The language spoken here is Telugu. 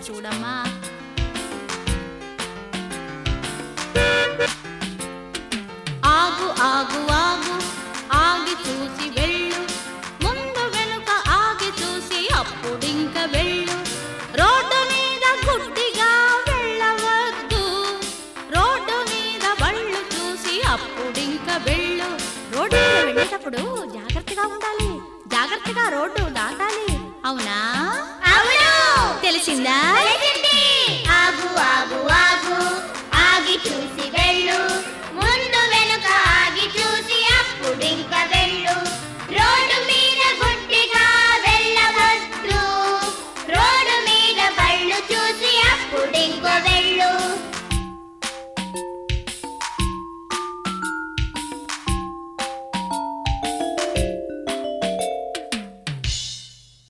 చూడమ్మా ఆగు ఆగు ఆగు ఆగి చూసి వెళ్ళు ముందు వెనుక ఆగి చూసి అప్పుడింక వెళ్ళు రోడ్డు మీద గుడ్డిగా వెళ్ళవద్దు రోడ్డు మీద బళ్ళు చూసి అప్పుడింక వెళ్ళు రోడ్డు మీద వెళ్ళేటప్పుడు జాగ్రత్తగా ఉండాలి జాగ్రత్తగా రోడ్డు దాటాలి అవునా అవును తెలిసిందా తెలిసింది. ఆగు ఆగు ఆగు ఆగి చూసి